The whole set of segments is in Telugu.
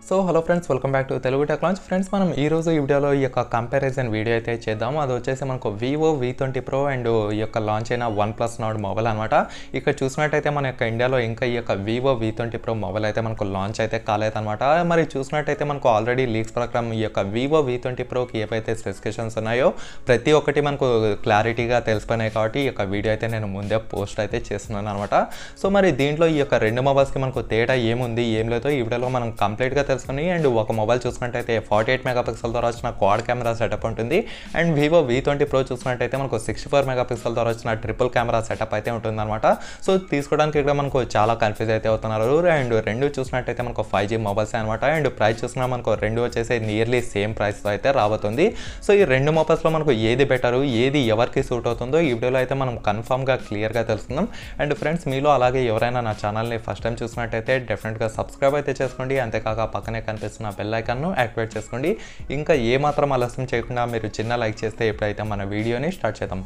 so hello friends welcome back to Telugu tech launch friends మనం ఈ రోజు ఈ వీడియోలో ఈ యొక్క కంపారిజన్ వీడియో అయితే చేద్దాము అది వచ్చేసి మనకు Vivo V twenty pro and ఈ యొక్క లాంచ్ అయిన వన్ ప్లస్ నాట్ మొబైల్ అనమాట ఇక్కడ చూసినట్టయితే మన యొక్క ఇండియాలో ఇంకా ఈ యొక్క Vivo V twenty pro mobile అయితే మనకు లాంచ్ అయితే కాలేదన్నమాట మరి చూసినట్టయితే మనకు ఆల్రెడీ లీక్స్ ప్రకారం ఈ యొక్క వివో వి ట్వంటీ ప్రోకి ఏవైతే స్పెసిఫికేషన్స్ ఉన్నాయో ప్రతి ఒక్కటి మనకు క్లారిటీగా తెలిసిపోయినాయి కాబట్టి ఈ యొక్క వీడియో అయితే నేను ముందే పోస్ట్ అయితే చేస్తున్నాను అనమాట సో మరి దీంట్లో ఈ యొక్క రెండు మొబైల్స్కి మనకు తేడా ఏముంది ఏం లేదో ఈ వీడియోలో మనం కంప్లీట్గా తెలుసుకుని అండ్ ఒక మొబైల్ చూసుకున్నట్టయితే ఫార్టీ ఎయిట్ మెగాపిక్సెల్తో వచ్చిన క్వాడ్ కెమెరా సెటప్ ఉంటుంది and Vivo V twenty pro చూసుకున్నట్టయితే మనకు సిక్స్టీ ఫోర్ మెగాపిక్సెల్తో వచ్చిన ట్రిపుల్ కెమెరా సెటప్ అయితే ఉంటుందన్నమాట సో తీసుకోవడానికి ఇక్కడ మనకు చాలా కన్ఫ్యూజ్ అయితే అవుతున్నారు అండ్ రెండు చూసినట్టయితే మనకు ఫైవ్ జీ మొబైల్స్ అనమాట అండ్ ప్రైస్ చూసినా మనకు రెండు వచ్చేసి నియర్లీ సేమ్ ప్రైస్తో అయితే రాబోతుంది సో ఈ రెండు మొబైల్స్లో మనకు ఏది బెటరు ఏది ఎవరికి సూట్ అవుతుందో ఈ వీడియోలో అయితే మనం కన్ఫామ్గా క్లియర్గా తెలుసుకుందాం అండ్ ఫ్రెండ్స్ మీలో అలాగే ఎవరైనా నా ఛానల్ని ఫస్ట్ టైం చూసినట్టయితే డెఫినెట్గా సబ్స్క్రైబ్ అయితే చేసుకోండి అంతేకాక పక్కనే కనిపిస్తున్న బెల్ ఐకాన్ను యాక్టివేట్ చేసుకోండి ఇంకా ఏమాత్రం ఆలస్యం చేయకుండా మీరు చిన్న లైక్ చేస్తే ఎప్పుడైతే మన వీడియోని స్టార్ట్ చేద్దాం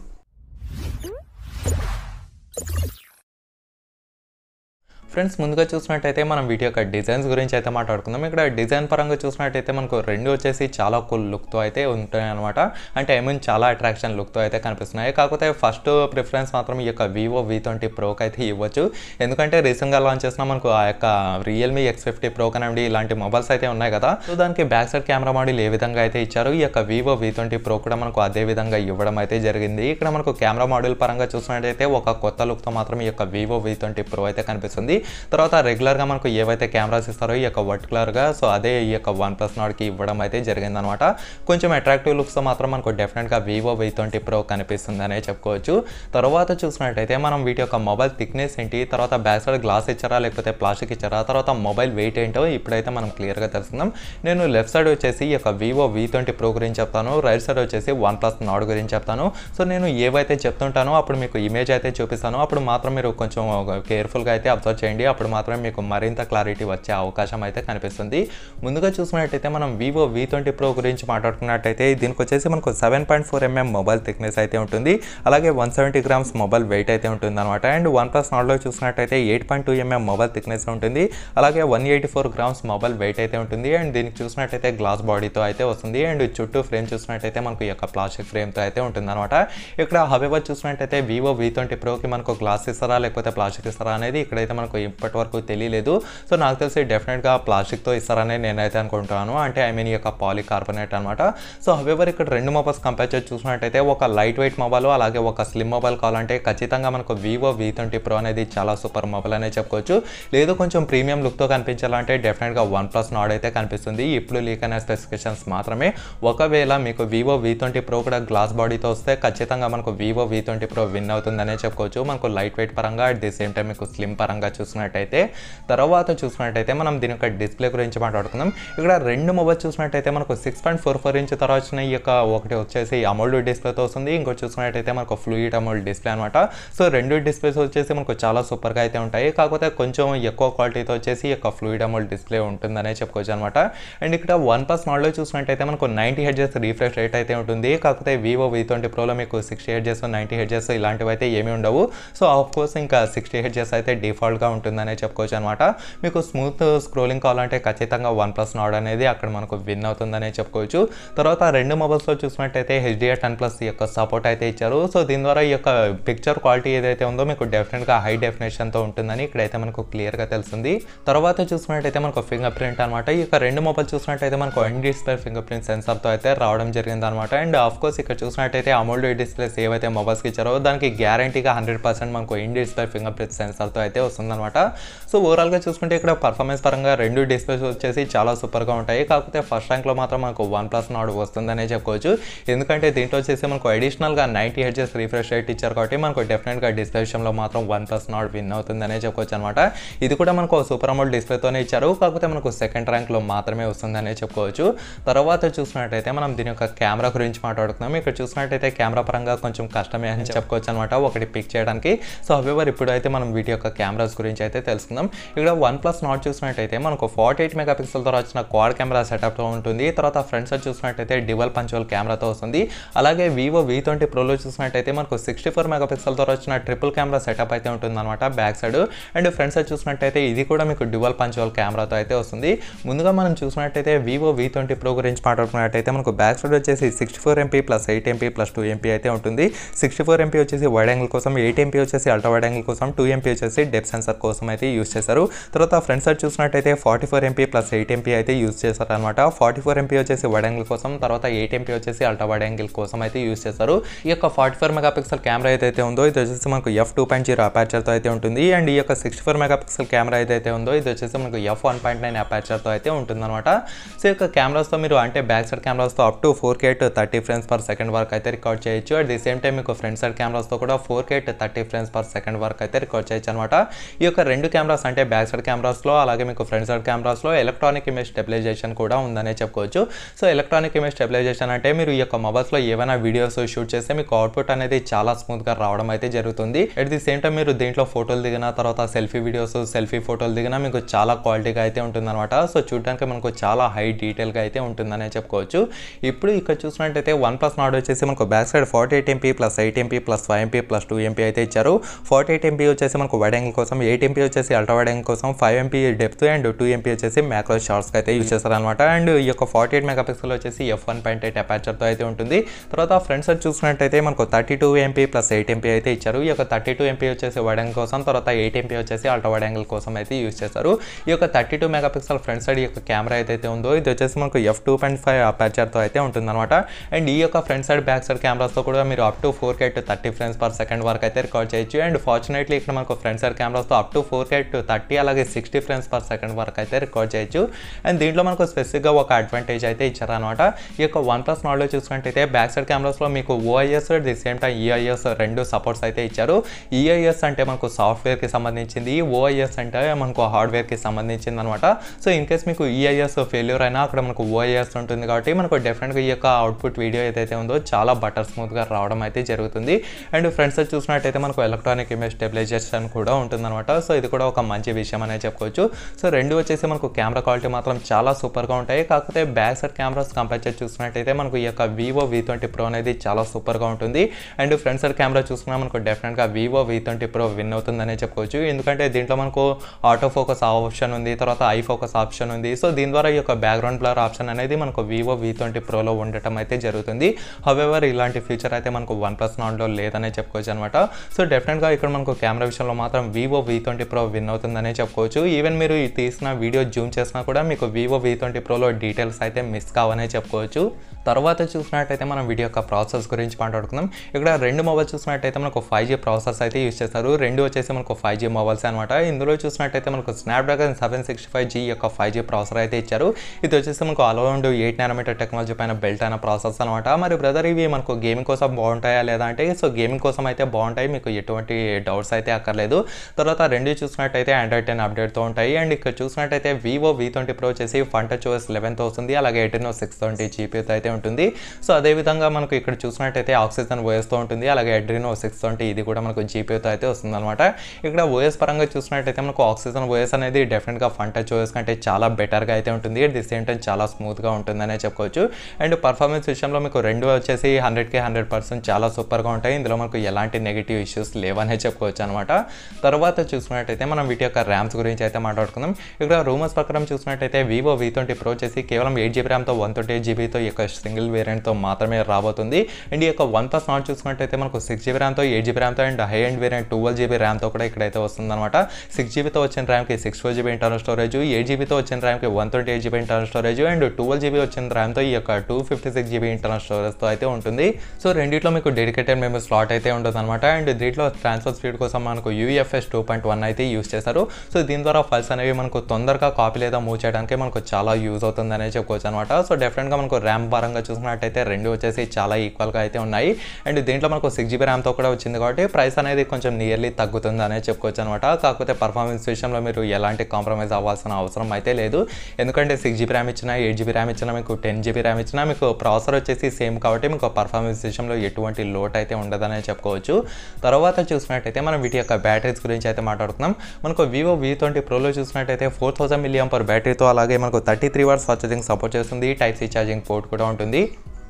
ఫ్రెండ్స్ ముందుగా చూసినట్టయితే మనం వీటి యొక్క డిజైన్స్ గురించి అయితే మాట్లాడుకుందాం ఇక్కడ డిజైన్ పరంగా చూసినట్టయితే మనకు రెండు వచ్చేసి చాలా కూల్ లుక్తో అయితే ఉంటాయి అనమాట అంటే ఐ మీన్ చాలా అట్రాక్షన్ లుక్తో అయితే కనిపిస్తున్నాయి కాకపోతే ఫస్ట్ ప్రిఫరెన్స్ మాత్రం ఈ యొక్క వివో వి ట్వంటీ ప్రోకి అయితే ఇవ్వచ్చు ఎందుకంటే రీసెంట్గా లాంచ్ చేసిన మనకు ఆ యొక్క రియల్మీ ఎక్స్ ఫిఫ్టీ ప్రో కనండి ఇలాంటి మొబైల్స్ అయితే ఉన్నాయి కదా సో దానికి బ్యాక్ సైడ్ కెమెరా మోడల్ ఏ విధంగా అయితే ఇచ్చారు ఈ యొక్క వివో వి ట్వంటీ ప్రో కూడా మనకు అదే విధంగా ఇవ్వడం అయితే జరిగింది ఇక్కడ మనకు కెమెరా మోడల్ పరంగా చూసినట్టయితే ఒక కొత్త లుక్తో మాత్రం ఈ యొక్క వివో వి ట్వంటీ ప్రో అయితే కనిపిస్తుంది తర్వాత రెగ్యులర్గా మనకు ఏవైతే కెమెరాస్ ఇస్తారో ఈ యొక్క పర్టికులర్గా సో అదే ఈ యొక్క వన్ ప్లస్ నాట్కి ఇవ్వడం అయితే జరిగిందనమాట కొంచెం అట్రాక్టివ్ లుక్స్తో మాత్రం మనకు డెఫినెట్గా వివో వి ట్వంటీ ప్రో కనిపిస్తుంది అనే చెప్పుకోవచ్చు తర్వాత చూసినట్టయితే మనం వీటి యొక్క మొబైల్ థిక్నెస్ ఏంటి తర్వాత బ్యాక్ సైడ్ గ్లాస్ ఇచ్చారా లేకపోతే ప్లాస్టిక్ ఇచ్చారా తర్వాత మొబైల్ వెయిట్ ఏంటో ఇప్పుడైతే మనం క్లియర్గా తెలుసుకుందాం నేను లెఫ్ట్ సైడ్ వచ్చేసి ఈ యొక్క వివో వి ట్వంటీ ప్రో గురించి చెప్తాను రైట్ సైడ్ వచ్చేసి వన్ ప్లస్ నాట్ గురించి చెప్తాను సో నేను ఏవైతే చెప్తుంటానో అప్పుడు మీకు ఇమేజ్ అయితే చూపిస్తాను అప్పుడు మాత్రం మీరు కొంచెం కేర్ఫుల్గా అయితే అబ్జర్వ్ చేయండి అప్పుడు మాత్రమే మీకు మరింత క్లారిటీ వచ్చే అవకాశం అయితే కనిపిస్తుంది ముందుగా చూసినట్టయితే మనం వివో వి ట్వంటీ ప్రో గురించి మాట్లాడుకున్నట్టయితే దీనికి వచ్చేసి మనకు seven point four MM mobile thickness అయితే ఉంటుంది అలాగే one seventy grams mobile weight అయితే ఉంటుంది అనమాట అండ్ వన్ ప్లస్ నాట్లో చూసినట్టయితే eight point two MM mobile thickness ఉంటుంది అలాగే one eighty four grams mobile weight అయితే ఉంటుంది అండ్ దీనికి చూసినట్టయితే గ్లాస్ బాడీతో అయితే వస్తుంది అండ్ చుట్టూ ఫ్రేమ్ చూసినట్టయితే మనకు ఈ యొక్క ప్లాస్టిక్ ఫ్రేమ్తో అయితే ఉంటుంది అనమాట ఇక్కడ హవెవర్ చూసినట్టయితే వివో వి ట్వంటీ ప్రోకి మనకు గ్లాస్ ఇస్తారా లేకపోతే ప్లాస్టిక్ ఇస్తారా అనేది ఇక్కడైతే మనకు ఇప్పటి వరకు తెలియలేదు సో నాకు తెలిసి డెఫినెట్గా ప్లాస్టిక్తో ఇస్తారని నేనైతే అనుకుంటున్నాను అంటే ఐ మీన్ ఈ యొక్క పాలికార్బోనేట్ అనమాట సో హవెవర్ ఇక్కడ రెండు మొబైల్స్ కంపేర్ చేసి చూసినట్టయితే ఒక లైట్ వెయిట్ మొబైల్ అలాగే ఒక స్లిమ్ మొబైల్ కావాలంటే ఖచ్చితంగా మనకు వివో వి ట్వంటీ ప్రో అనేది చాలా సూపర్ మొబైల్ అనే చెప్పుకోవచ్చు లేదు కొంచెం ప్రీమియం లుక్తో కనిపించాలంటే డెఫినెట్గా వన్ ప్లస్ నాడ్ అయితే కనిపిస్తుంది ఇప్పుడు లీక్ అయిన స్పెసిఫికేషన్స్ మాత్రమే ఒకవేళ మీకు వివో వి ట్వంటీ ప్రో కూడా గ్లాస్ బాడీతో వస్తే ఖచ్చితంగా మనకు Vivo V twenty pro win అవుతుందనే చెప్పుకోవచ్చు మనకు లైట్ వెయిట్ పరంగా అట్ ది సేమ్ టైం మీకు స్లిమ్ పరంగా చూసినట్టయితే తర్వాత చూసినట్టయితే మనం దీని యొక్క డిస్ప్లే గురించి మాట్లాడుకుందాం ఇక్కడ రెండు మొబైల్ చూసినట్టయితే మనకు six point four four inch తర్వాత వచ్చిన ఈ యొక్క ఒకటి వచ్చేసి అమోల్డ్ డిస్ప్లేతో వస్తుంది ఇంకోటి చూసినట్టయితే మనకు ఫ్లూయిడ్ అమోల్డ్ డిస్ప్లే అనమాట సో రెండు డిస్ప్లేస్ వచ్చేసి మనకు చాలా సూపర్గా అయితే ఉంటాయి కాకపోతే కొంచెం ఎక్కువ క్వాలిటీతో వచ్చేసి ఈ యొక్క ఫ్లూయిడ్ అమోల్డ్ డిస్ప్లే ఉంటుందనే చెప్పుకోవచ్చు అనమాట అండ్ ఇక్కడ వన్ ప్లస్ మోడల్లో చూసినట్టయితే మనకు నైంటీ హెడ్జెస్ రీఫ్రెష్ రేట్ అయితే ఉంటుంది కాకపోతే వివో వి ట్వంటీ ప్రోలో మీకు సిక్స్టీ హెడ్జెస్ నైంటీ హెడ్జెస్ ఇలాంటివి అయితే ఏమీ ఉండవు సో ఆఫ్ కోర్స్ ఇంకా సిక్స్టీ హెడ్జెస్ అయితే డిఫాల్ట్గా ఉంటుందనే చెప్పుకోవచ్చు అనమాట మీకు స్మూత్ స్క్రోలింగ్ కావాలంటే ఖచ్చితంగా వన్ ప్లస్ నాడ్ అనేది అక్కడ మనకు విన్ అవుతుందనే చెప్పుకోవచ్చు తర్వాత రెండు మొబైల్స్లో చూసినట్టయితే హెచ్డిఆర్ టెన్ ప్లస్ యొక్క సపోర్ట్ అయితే ఇచ్చారు సో దీని ద్వారా ఈ యొక్క పిక్చర్ క్వాలిటీ ఏదైతే ఉందో మీకు డెఫినెట్గా హై డెఫినేషన్తో ఉంటుందని ఇక్కడైతే మనకు క్లియర్గా తెలుస్తుంది తర్వాత చూసినట్టయితే మనకు ఫింగర్ ప్రింట్ అనమాట ఈ యొక్క రెండు మొబైల్ చూసినట్టయితే మనకు ఎన్ డిస్ప్లే ఫింగర్ ప్రింట్ సెన్సార్తో అయితే రావడం జరిగింది అనమాట అండ్ ఆఫ్ కోర్స్ ఇక్కడ చూసినట్టయితే అమోల్డ్ డిస్ప్లేస్ ఏవైతే మొబైల్స్కి ఇచ్చారో దానికి గ్యారంటీగా హండ్రెడ్ పర్సెంట్ మనకు ఇన్ డిస్ప్లే ఫింగర్ ప్రింట్ సెన్సార్తో అయితే వస్తుందన్నమాట సో ఓవరాల్గా చూసుకుంటే ఇక్కడ పర్ఫార్మెన్స్ పరంగా రెండు డిస్ప్లేస్ వచ్చేసి చాలా సూపర్గా ఉంటాయి కాకపోతే ఫస్ట్ ర్యాంక్లో మాత్రం మనకు వన్ ప్లస్ నాడ్ వస్తుందనే చెప్పుకోవచ్చు ఎందుకంటే దీంట్లో వచ్చేసి మనకు అడిషనల్గా నైంటీ హెడ్జెస్ రిఫ్రెష్ రేట్ ఇచ్చారు కాబట్టి మనకు డెఫినెట్గా డిస్ప్లే విషయంలో మాత్రం వన్ ప్లస్ నాడ్ విన్ అవుతుందనే చెప్పుకోవచ్చు అనమాట ఇది కూడా మనకు సూపర్ అమౌంట్ డిస్ప్లేతోనే ఇచ్చారు కాకపోతే మనకు సెకండ్ ర్యాంక్లో మాత్రమే వస్తుందనే చెప్పుకోవచ్చు తర్వాత చూసినట్టయితే మనం దీని యొక్క కెమెరా గురించి మాట్లాడుతున్నాం ఇక్కడ చూసినట్టయితే కెమెరా పరంగా కొంచెం కష్టమే అని చెప్పుకోవచ్చు అనమాట ఒకటి పిక్ చేయడానికి సో హవెవర్ ఇప్పుడు అయితే మనం వీటి యొక్క కెమెరాస్ గురించి గురించి అయితే తెలుసుకుందాం ఇక్కడ వన్ ప్లస్ నాట్ చూసినట్టయితే మనకు ఫార్టీ ఎయిట్ మెగా పిక్సెల్తో వచ్చిన క్వాడ్ కెమెరా సెటప్తో ఉంటుంది తర్వాత ఫ్రంట్ సైడ్ చూసినట్టయితే డివల్ పంచువల్ కెమెరాతో వస్తుంది అలాగే వివో వి ట్వంటీ ప్రోలో చూసినట్టయితే మనకు సిక్స్టీ ఫోర్ మెగా పిక్సెల్తో వచ్చిన ట్రిపుల్ కెమెరా సెటప్ అయితే ఉంటుందన్నమాట back side and front side చూసినట్టయితే ఇది కూడా మీకు డ్యువల్ పంచువల్ కెమెరాతో అయితే వస్తుంది ముందుగా మనం చూసినట్టయితే వివో వి ట్వంటీ ప్రో గురించి మాట్లాడుకున్నట్టయితే మనకు బ్యాక్ సైడ్ వచ్చేసి sixty four MP plus eight MP plus two MP అయితే ఉంటుంది సిక్స్టీ ఫోర్ ఎంపీ వచ్చేసి వైడ్ యాంగిల్ కోసం ఎయిట్ ఎంపీ వచ్చేసి అల్ట్రా వైడ్ యాంగిల్ కోసం టూ ఎంపీ వచ్చేసి డెప్ సెన్సర్ కోసం అయితే యూస్ చేశారు తర్వాత ఫ్రంట్ సైడ్ చూసినట్టయితే forty four MP plus eight MP అయితే యూస్ చేశారు అనమాట ఫార్టీ ఫోర్ ఎంపీ వచ్చేసి వైడ్ యాంగిల్ కోసం తర్వాత ఎయిట్ ఎంపీ వచ్చేసి అల్ట్రా వైడ్ యాంగిల్ కోసం అయితే యూస్ చేశారు ఈ యొక్క forty four megapixel camera ఏదైతే ఉందో ఇది వచ్చేసి మనకు ఎఫ్ టూ పాయింట్ జీరో అపాచర్తో అయితే ఉంటుంది అండ్ ఈ యొక్క sixty four megapixel camera ఏదైతే ఉందో ఇది వచ్చేసి మనకు ఎఫ్ వన్ పాయింట్ నైన్ అపాచర్తో అయితే ఉంటుందన్నమాట సో ఈ యొక్క కెమెరాస్తో మీరు అంటే బ్యాక్ సైడ్ కెమెరాస్తో up to four K thirty frames per second వరకు అయితే రికార్డ్ చేయొచ్చు అట్ ది సేమ్ టైం మీకు ఫ్రంట్ సైడ్ కెమెరాస్తో కూడా four K thirty frames per second వరకు అయితే రికార్డ్ చేయొచ్చు అనమాట ఈ యొక్క రెండు కెమెరాస్ అంటే బ్యాక్ సైడ్ కెమెరాస్లో అలాగే మీకు ఫ్రంట్ సైడ్ కెమెరాస్లో ఎలక్ట్రానిక్ ఇమేజ్ స్టెబిలైజేషన్ కూడా ఉందనే చెప్పుకోవచ్చు సో ఎలక్ట్రానిక్ ఇమేజ్ స్టెబిలైజేషన్ అంటే మీరు ఈ యొక్క మొబైల్స్లో ఏమైనా వీడియోస్ షూట్ చేస్తే మీకు అవుట్పుట్ అనేది చాలా స్మూత్గా రావడం అయితే జరుగుతుంది అట్ ది సేమ్ టైం మీరు దీంట్లో ఫోటోలు దిగిన తర్వాత సెల్ఫీ వీడియోస్ సెల్ఫీ ఫోటోలు దిగినా మీకు చాలా క్వాలిటీగా అయితే ఉంటుందన్నమాట సో చూడడానికి మనకు చాలా హై డీటెయిల్గా అయితే ఉంటుందనే చెప్పుకోవచ్చు ఇప్పుడు ఇక్కడ చూసినట్టయితే వన్ ప్లస్ నాట్ వచ్చేసి మనకు back side forty eight MP plus eight MP plus five MP plus two MP అయితే ఇచ్చారు ఫార్టీ ఎయిట్ ఎంపీ వచ్చేసి మనకు వైడ్ యాంగిల్ కోసం ఎయిట్ ఎంపీ వచ్చేసి అల్ట్రా వైడ్ యాంగిల్ కోసం five MP depth and two MP వచ్చేసి మ్యాక్రో షార్ట్స్కి అయితే యూస్ చేస్తారనమాట అండ్ ఈ యొక్క ఫార్టీ ఎయిట్ మెగా పిక్సెల్ వచ్చేసి ఎఫ్ వన్ పాయింట్ ఎయిట్ అపాచర్తో అయితే ఉంటుంది తర్వాత ఫ్రంట్ సైడ్ చూసినట్టయితే మనకు thirty two MP plus eight MP అయితే ఇచ్చారు ఈ యొక్క థర్టీ టూ ఎంపీ వచ్చేసి వైడ్ యాంగిల్ కోసం తర్వాత ఎయిట్ ఎంపీ వచ్చేసి అల్ట్రా వైడ్ యాంగిల్ కోసం అయితే యూస్ చేస్తారు ఈ యొక్క thirty two megapixel front side ఈ యొక్క కెమెరా ఏదైతే ఉందో ఇది వచ్చేసి మనకు ఎఫ్ టూ పాయింట్ ఫైవ్ అపాచర్తో అయితే ఉంటుందన్నమాట అండ్ ఈ యొక్క ఫ్రంట్ సైడ్ బ్యాక్ సైడ్ కెమెరాస్తో కూడా మీరు up to four K thirty frames per second వరకు అయితే రికార్డ్ చేయొచ్చు అండ్ ఫార్చునేట్లీ ఇక్కడ మనకు ఫ్రంట్ సైడ్ కెమెరాస్తో up to four K thirty అలాగే సిక్స్టీ ఫ్రేమ్స్ పర్ సెకండ్ వరకు అయితే రికార్డ్ చేయొచ్చు అండ్ దీంట్లో మనకు స్పెసిఫిక్గా ఒక అడ్వాంటేజ్ అయితే ఇచ్చారనమాట ఈ యొక్క వన్ ప్లస్ నాట్లో చూసుకుంటే బ్యాక్ సైడ్ కెమెరాస్లో మీకు OIS the same time EIS రెండు సపోర్ట్స్ అయితే ఇచ్చారు ఈఐఎస్ అంటే మనకు సాఫ్ట్వేర్కి సంబంధించింది ఓఐఎస్ అంటే మనకు హార్డ్వేర్కి సంబంధించింది అనమాట సో ఇన్ కేస్ మీకు ఈఐఎస్ ఫెయిల్యూర్ అయినా అక్కడ మనకు ఓఐఎస్ ఉంటుంది కాబట్టి మనకు డెఫినెట్గా ఈ యొక్క అవుట్పుట్ వీడియో ఏదైతే ఉందో చాలా బటర్ స్మూత్గా రావడం అయితే జరుగుతుంది అండ్ ఫ్రెండ్స్ చూసినట్టయితే మనకు ఎలక్ట్రానిక్ ఇమేజ్ స్టెబిలైజేషన్ కూడా ఉంటుందన్నమాట సో ఇది కూడా ఒక మంచి విషయం అనే చెప్పుకోవచ్చు సో రెండు వచ్చేసి మనకు కెమెరా క్వాలిటీ మాత్రం చాలా సూపర్గా ఉంటాయి కాకపోతే బ్యాక్ సైడ్ కెమెరాస్ కంపేర్ చేసి చూసినట్టయితే మనకు ఈ యొక్క వివో వి ట్వంటీ ప్రో అనేది చాలా సూపర్గా ఉంటుంది అండ్ ఫ్రంట్ సైడ్ కెమెరా చూసుకున్నా మనకు డెఫినెట్గా Vivo V twenty pro win అవుతుందనే చెప్పుకోవచ్చు ఎందుకంటే దీంట్లో మనకు ఆటో ఫోకస్ ఆప్షన్ ఉంది తర్వాత ఐ ఫోకస్ ఆప్షన్ ఉంది సో దీని ద్వారా ఈ యొక్క బ్యాక్గ్రౌండ్ బ్లర్ ఆప్షన్ అనేది మనకు వివో వి ట్వంటీ ప్రోలో ఉండటం అయితే జరుగుతుంది హవెవర్ ఇలాంటి ఫీచర్ అయితే మనకు వన్ ప్లస్ నాట్లో లేదనే చెప్పుకోవచ్చు అనమాట సో డెఫినెట్గా ఇక్కడ మనకు కెమెరా విషయంలో మాత్రం Vivo V twenty pro win అవుతుందనే చెప్పుకోవచ్చు ఈవెన్ మీరు ఈ తీసిన వీడియో జూమ్ చేసినా కూడా మీకు వివో వి ట్వంటీ ప్రోలో డీటెయిల్స్ అయితే మిస్ కావనే చెప్పుకోవచ్చు తర్వాత చూసినట్టయితే మనం వీడియో యొక్క ప్రాసెస్ గురించి మాట్లాడుకుందాం ఇక్కడ రెండు మొబైల్స్ చూసినట్టయితే మనకు ఫైవ్ జీ ప్రాసెస్ అయితే యూస్ చేస్తారు రెండు వచ్చేసి మనకు ఫైవ్ జీ మొబైల్స్ అనమాట ఇందులో చూసినట్టయితే మనకు Snapdragon seven sixty five G యొక్క ఫైవ్ జీ ప్రాసెసర్ అయితే ఇచ్చారు ఇది వచ్చేసి మనకు అలౌండ్ ఎయిట్ నానోమీటర్ టెక్నాలజీ పైన బెల్ట్ అయిన ప్రాసెస్ అనమాట మరి బ్రదర్ ఇవి మనకు గేమింగ్ కోసం బాగుంటాయా లేదా అంటే సో గేమింగ్ కోసం అయితే బాగుంటాయి మీకు ఎటువంటి డౌట్స్ అయితే అక్కర్లేదు తర్వాత రెండు చూసినట్టయితే ఆండ్రాయిడ్ టెన్ అప్డేట్తో ఉంటాయి అండ్ ఇక్కడ చూసినట్టయితే వివో వి ట్వంటీ ప్రో వచ్చేసి ఫంట చోస్ లెవెన్త్ వస్తుంది అలాగే ఎయిటీన్ సిక్స్ ట్వంటీ జీపీతో అయితే ఉంటుంది సో అదేవిధంగా మనకు ఇక్కడ చూసినట్టయితే ఆక్సిజన్ ఓఎస్తో ఉంటుంది అలాగే ఎడ్రినో సిక్స్ ట్వంటీ ఇది కూడా మనకు జీపీతో అయితే వస్తుంది అనమాట ఇక్కడ ఓఎస్ పరంగా చూసినట్టయితే మనకు ఆక్సిజన్ ఓఎస్ అనేది డెఫినెట్గా ఫన్ టచ్ ఓఎస్ కంటే చాలా బెటర్గా అయితే ఉంటుంది అట్ ది సేమ్ టైం చాలా స్మూత్గా ఉంటుందనే చెప్పుకోవచ్చు అండ్ పర్ఫార్మెన్స్ విషయంలో మీకు రెండు వచ్చేసి హండ్రెడ్కి హండ్రెడ్ పర్సెంట్ చాలా సూపర్గా ఉంటాయి ఇందులో మనకు ఎలాంటి నెగిటివ్ ఇష్యూస్ లేవనే చెప్పుకోవచ్చు అనమాట తర్వాత చూసినట్టయితే మనం వీటి యొక్క ర్యామ్స్ గురించి అయితే మాట్లాడుకుందాం ఇక్కడ రూమర్స్ ప్రకారం చూసినట్టయితే వివో వి ట్వంటీ ప్రో వచ్చేసి కేవలం ఎయిట్ జీబీ ర్యామ్తో వన్ ట్వంటీ ఎయిట్ జీబీతో ఈ యొక్క సింగిల్ వేరియంట్తో మాత్రమే రాబోతుంది అండ్ ఈ యొక్క వన్ ప్లస్ నాట్ చూసుకున్నట్టయితే మనకు సిక్స్ జీబీ ర్యామ్తో ఎయిట్ జీబీ ర్యామ్తో and high and variant twelve GB ర్యామ్తో కూడా ఇక్కడైతే వస్తుందన్నమాట సిక్స్ జీబీతో వచ్చిన ర్యామ్కి six four GB internal storage eight జీబీతో వచ్చిన ర్యామ్కి one twenty eight GB internal storage and twelve GB వచ్చిన ర్యామ్తో ఈ యొక్క two fifty six GB internal స్టోరేజ్తో అయితే ఉంటుంది సో రెండిట్లో మీకు డెడికేటెడ్ మెమరీ స్లాట్ అయితే ఉంటుంది అనమాట అండ్ దీంట్లో ట్రాన్స్ఫర్ స్పీడ్ కోసం మనకు యూఎఫ్ఎస్ టూ పాయింట్ వన్ అయితే యూస్ చేస్తారు సో దీని ద్వారా ఫైల్స్ అనేవి మనకు తొందరగా కాపీ లేదా మూవ్ చేయడానికి మనకు చాలా యూజ్ అవుతుంది అనేది చెప్పుకోవచ్చు అనమాట సో డెఫినెట్గా మనకు ర్యామ్ పరంగా చూసినట్టయితే రెండు వచ్చేసి చాలా ఈక్వల్గా అయితే ఉన్నాయి అండ్ దీంట్లో మనకు సిక్స్ జీబీ ర్యామ్తో కూడా వచ్చింది కాబట్టి ప్రైస్ అనేది కొంచెం నియర్లీ తగ్గుతుంది అనేది చెప్పుకోవచ్చు అనమాట కాకపోతే పర్ఫార్మెన్స్ విషయంలో మీరు ఎలాంటి కాంప్రమైజ్ అవ్వాల్సిన అవసరం అయితే లేదు ఎందుకంటే సిక్స్ జీబీ ర్యామ్ ఇచ్చినా ఎయిట్ జీబీ ర్యామ్ ఇచ్చినా మీకు టెన్ జీబీ ర్యామ్ ఇచ్చినా మీకు ప్రాసెసర్ వచ్చేసి సేమ్ కాబట్టి మీకు పర్ఫార్మెన్స్ విషయంలో ఎటువంటి లోట్ అయితే ఉండదనే చెప్పుకోవచ్చు తర్వాత చూసినట్టయితే మనం వీటి యొక్క బ్యాటరీస్ గురించి అయితే మాట్లాడుకుందాం మాట్లాడుకుందాం మనకు వివో వి ట్వంటీ ప్రోలో చూసినట్టయితే ఫోర్ థౌసండ్ మిలియం పర్ బ్యాటరీతో అలాగే మనకు thirty three watts fast charging support చేస్తుంది టైప్ సి ఛార్జింగ్ పోర్ట్ కూడా ఉంటుంది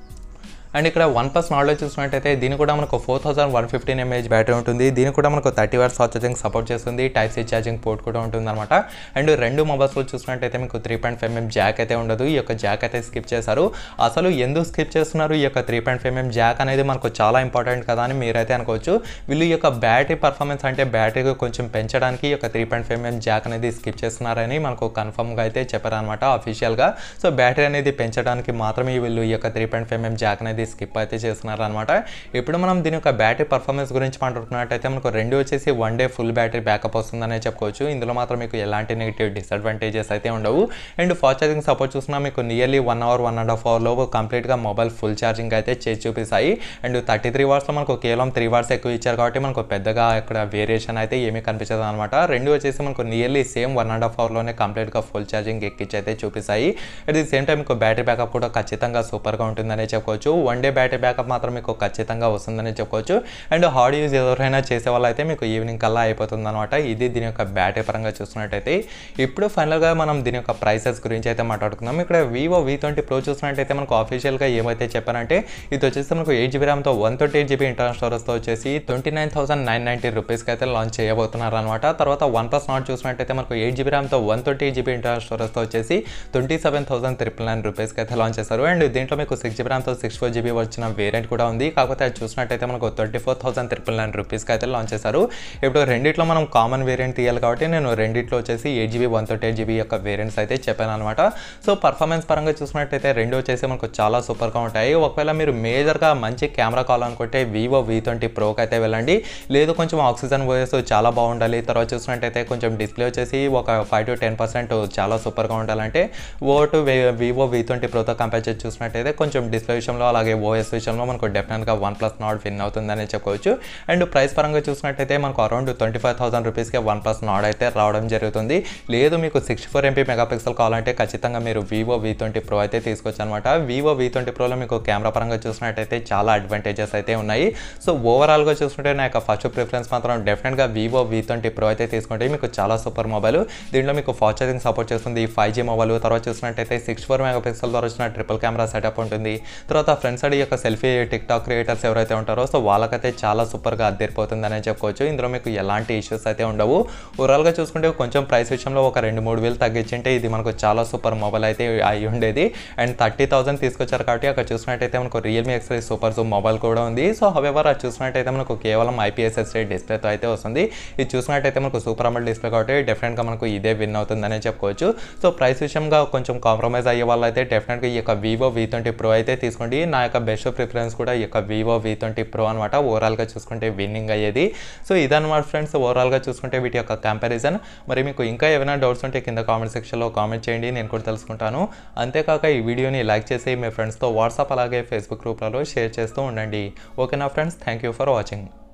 అండ్ ఇక్కడ వన్ ప్లస్ నాడ్లో చూసినట్టయితే దీని కూడా మనకు four thousand one fifteen mAh battery ఉంటుంది దీని కూడా మనకు thirty watts fast charging support చేస్తుంది టైప్ సి ఛార్జింగ్ పోర్ట్ కూడా ఉంటుంది అనమాట అండ్ రెండు మొబైల్స్లో చూసినట్టయితే మీకు three point five MM jack అయితే ఉండదు ఈ యొక్క జాక్ అయితే స్కిప్ చేశారు అసలు ఎందుకు స్కిప్ చేస్తున్నారు ఈ యొక్క three point five MM jack అనేది మనకు చాలా ఇంపార్టెంట్ కదా అని మీరైతే అనుకోవచ్చు వీళ్ళు ఈ యొక్క బ్యాటరీ పర్ఫార్మెన్స్ అంటే బ్యాటరీ కొంచెం పెంచడానికి ఈ యొక్క three point five MM jack అనేది స్కిప్ చేస్తున్నారని మనకు కన్ఫర్మ్గా అయితే చెప్పారనమాట అఫీషియల్గా సో బ్యాటరీ అనేది పెంచడానికి మాత్రమే వీళ్ళు ఈ యొక్క three point five MM jack అనేది స్కిప్ అయితే చేస్తున్నారు అనమాట ఇప్పుడు మనం దీని యొక్క బ్యాటరీ పర్ఫార్మెన్స్ గురించి మాట్లాడుకున్నట్టయితే మనకు రెండు వచ్చేసి one day full battery backup వస్తుందనే చెప్పుకోవచ్చు ఇందులో మాత్రం మీకు ఎలాంటి నెగిటివ్ డిసడ్వాంటేజెస్ అయితే ఉండవు అండ్ ఫాస్ట్ ఛార్జింగ్ సపోర్ట్ చూసినా మీకు nearly one hour one and half అవర్లో కంప్లీట్గా మొబైల్ ఫుల్ ఛార్జింగ్ అయితే చేసి చూపిస్తాయి అండ్ థర్టీ త్రీ వాట్స్లో మనకు కేవలం త్రీ వాట్స్ ఎక్కువ ఇచ్చారు కాబట్టి మనకు పెద్దగా ఇక్కడ వేరియేషన్ అయితే ఏమీ కనిపించదు అనమాట రెండు వచ్చేసి మనకు nearly same one and half అవర్లోనే కంప్లీట్గా ఫుల్ ఛార్జింగ్ ఎక్కించి అయితే చూపిస్తాయి అట్ ది సేమ్ టైం మీకు బ్యాటరీ బ్యాకప్ కూడా ఖచ్చితంగా సూపర్గా ఉంటుందనే చెప్పుకోవచ్చు వన్ డే బ్యాటరీ బ్యాకప్ మాత్రం మీకు ఖచ్చితంగా వస్తుందని చెప్పుకోవచ్చు అండ్ హార్డ్ యూజ్ ఎవరైనా చేసే వాళ్ళు అయితే మీకు ఈవినింగ్ కల్లా అయిపోతుంది అనమాట ఇది దీని యొక్క బ్యాటరీ పరంగా చూస్తున్నట్టయితే ఇప్పుడు ఫైనల్గా మనం దీని యొక్క ప్రైసెస్ గురించి అయితే మాట్లాడుకుందాం ఇక్కడ వివో వి ట్వంటీ ప్రో చూసినట్టయితే మనకు ఆఫీషియల్గా ఏమైతే చెప్పారంటే ఇది వచ్చేసి మనకు ఎయిట్ జీబీ ర్యామ్తో one thirty eight GB internal స్టోరేజ్తో వచ్చేసి twenty nine thousand nine ninety రూపీస్కి అయితే లాంచ్ చేయబోతున్నారు అనమాట తర్వాత వన్ ప్లస్ నాట్ చూసినట్టయితే మనకు ఎయిట్ జీబీ ర్యామ్తో one thirty eight GB internal స్టోరేజ్తో వచ్చేసి twenty seven thousand triple nine రూపీస్కి అయితే లాంచ్ చేశారు అండ్ దీంట్లో మీకు సిక్స్ జీబీ ర్యామ్తో సిక్స్ ఫోర్ జీబీ వచ్చిన వేరియంట్ కూడా ఉంది కాకపోతే అది చూసినట్టయితే మనకు twenty four thousand triple nine రూపీస్కి అయితే లాంచ్ చేశారు ఇప్పుడు రెండిట్లో మనం కామన్ వేరియంట్ తీయాలి కాబట్టి నేను రెండిట్లో వచ్చేసి eight GB one thirty eight GB యొక్క వేరియంట్స్ అయితే చెప్పాను అనమాట సో పర్ఫార్మెన్స్ పరంగా చూసినట్టయితే రెండు వచ్చేసి మనకు చాలా సూపర్గా ఉంటాయి ఒకవేళ మీరు మేజర్గా మంచి కెమెరా కావాలనుకుంటే వివో వి ట్వంటీ ప్రోకి అయితే వెళ్ళండి లేదు కొంచెం ఆక్సిజన్ వాయిస్ చాలా బాగుండాలి తర్వాత చూసినట్టయితే కొంచెం డిస్ప్లే వచ్చేసి ఒక ఫైవ్ టు టెన్ పర్సెంట్ చాలా సూపర్గా ఉండాలంటే ఓ టు వివో వి ట్వంటీ ప్రోతో కంపేర్ చేసి చూసినట్టయితే కొంచెం డిస్ప్లే విషయంలో అలాగే ఓఎస్ విషయంలో మనకు డెఫినెట్గా వన్ ప్లస్ నాట్ విన్ అవుతుందని చెప్పుకోవచ్చు అండ్ ప్రైస్ పరంగా చూసినట్టయితే మనకు అరౌండ్ ట్వంటీ ఫైవ్ థౌసండ్ రూపీస్కి వన్ ప్లస్ నాట్ అయితే రావడం జరుగుతుంది లేదు మీకు సిక్స్టీ ఫోర్ ఎంపీ మెగాపిక్సెల్ కావాలంటే ఖచ్చితంగా మీరు వివో వి ట్వంటీ ప్రో అయితే తీసుకోవచ్చు అనమాట వివో వి ట్వంటీ ప్రోలో మీకు కెమెరా పరంగా చూసినట్టయితే చాలా అడ్వాంటేజెస్ అయితే ఉన్నాయి సో ఓవరాల్గా చూసుకుంటే నా యొక్క ఫస్ట్ ప్రిఫరెన్స్ మాత్రం డెఫినెట్గా వివో వి ట్వంటీ ప్రో అయితే తీసుకుంటే మీకు చాలా సూపర్ మొబైల్ దీంట్లో మీకు ఫాస్ట్ ఛార్జింగ్ సపోర్ట్ చేస్తుంది ఫైవ్ జీ మొబైల్ తర్వాత చూసినట్టయితే సిక్స్ ఫోర్ మెగాపిక్సెల్ ద్వారా వచ్చిన ట్రిపుల్ కెమెరా సెటప్ ఉంటుంది తర్వాత ఫ్రంట్ సైడ్ యొక్క సెల్ఫీ టిక్ టాక్ క్రియేటర్స్ ఎవరైతే ఉంటారో సో వాళ్ళకైతే చాలా సూపర్గా అద్దరిపోతుందని చెప్పుకోవచ్చు ఇందులో మీకు ఎలాంటి ఇష్యూస్ అయితే ఉండవు ఓవరాల్గా చూసుకుంటే కొంచెం ప్రైస్ విషయంలో ఒక రెండు మూడు వేలు తగ్గించింటే ఇది మనకు చాలా సూపర్ మొబైల్ అయితే అయి ఉండేది అండ్ థర్టీ థౌసండ్ తీసుకొచ్చారు కాబట్టి అక్కడ చూసినట్టయితే మనకు Realme XI super zoom mobile కూడా ఉంది సో హవెవర్ అది చూసినట్టయితే మనకు కేవలం ఐపీఎస్ఎస్ఐ డిస్ప్లేతో అయితే వస్తుంది ఇది చూసినట్టయితే మనకు సూపర్ అమల్ డిస్ప్లే కాబట్టి డెఫినెట్గా మనకు ఇదే విన్ అవుతుందనే చెప్పుకోవచ్చు సో ప్రైస్ విషయంగా కొంచెం కాంప్రమైజ్ అయ్యే వాళ్ళు అయితే డెఫినెట్గా ఈ యొక్క వివో వి ట్వంటీ ప్రో అయితే తీసుకోండి నా యొక్క బెస్ట్ ప్రిఫరెన్స్ కూడా ఈ యొక్క వివో వి ట్వంటీ ప్రో అనమాట ఓవరాల్గా చూసుకుంటే విన్నింగ్ అయ్యేది సో ఇదన్నమాట ఫ్రెండ్స్ ఓవరాల్గా చూసుకుంటే వీటి యొక్క కంపారిజన్ మరి మీకు ఇంకా ఏమైనా డౌట్స్ ఉంటే కింద కామెంట్ సెక్షన్లో కామెంట్ చేయండి నేను కూడా తెలుసుకుంటాను అంతేకాక ఈ వీడియోని లైక్ చేసి మీ ఫ్రెండ్స్తో వాట్సాప్ అలాగే ఫేస్బుక్ గ్రూప్లలో షేర్ చేస్తూ ఉండండి ఓకేనా friends thank you for watching